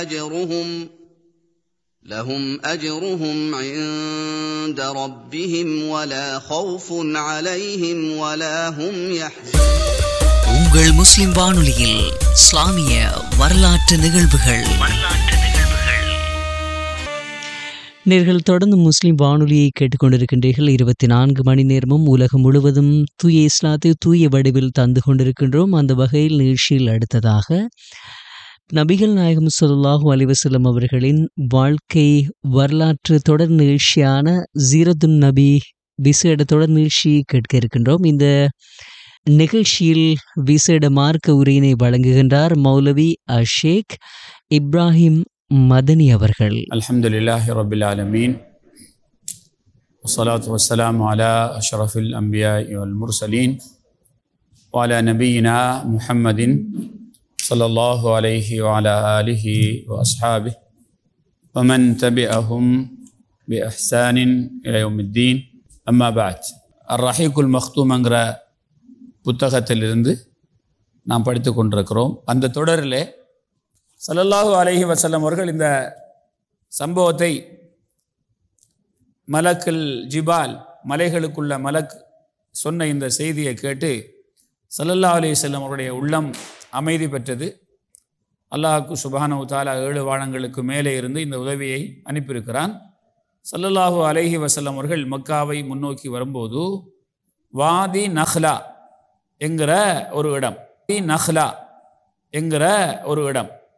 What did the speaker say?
أجرهم لهم أجرهم عند ربهم ولا خوف عليهم ولا هم يحزنون உங்கள் முஸ்லிம் வானொலியில் இஸ்லாமிய வரலாற்று நிகழ்வுகள் நேர்கள் தொடர்ந்து முஸ்லிம் வானொலியை கேட்டுக்கொண்டிருக்கின்றீர்கள் இருபத்தி நான்கு மணி நேரமும் உலகம் முழுவதும் தூய இஸ்லாத்தை தூய வடிவில் தந்து கொண்டிருக்கின்றோம் அந்த வகையில் நிகழ்ச்சியில் அடுத்ததாக நபிகள் நாயகம் ஸல்லல்லாஹு அலைஹி வஸல்லம் அவர்களின் வாழ்க்கை வரலாற்று தொடர் நிகழ்ச்சியான ஜீரத்துன் நபி விசேட தொடர் நிகழ்ச்சி கேட்க இருக்கின்றோம் இந்த நிகழ்ச்சியில் விசேட மார்க்க உரையினை வழங்குகின்றார் மௌலவி அஷேக் இப்ராஹிம் மதனி அவர்கள் الحمد لله رب العالمين والصلاة والسلام على أشرف الأنبياء والمرسلين وعلى نبينا محمد صلى الله عليه وعلى آله وأصحابه ومن تبعهم بإحسان إلى يوم الدين أما بعد الرحيق المختوم என்கிற புத்தகத்திலிருந்து நாம் படித்து கொண்டிருக்கிறோம் அந்த தொடரிலே ஸல்லல்லாஹு அலைஹி வஸல்லம் அவர்கள் இந்த சம்பவத்தை மலக்குல் ஜிபால் மலைகளுக்குள்ள மலக் சொன்ன இந்த செய்தியை கேட்டு ஸல்லல்லாஹு அலைஹி வஸல்லம் அவருடைய உள்ளம் அமைதி பெற்றது அல்லாஹ்க்கு சுபானு தாலா ஏழு வானங்களுக்கு மேலே இருந்து இந்த உதவியை அனுப்பியிருக்கிறான் ஸல்லல்லாஹு அலைஹி வஸல்லம் அவர்கள் மக்காவை முன்னோக்கி வரும்போது வாதி நஹ்லா என்கிற ஒரு இடம் வாதி நஹ்லா என்கிற ஒரு இடம்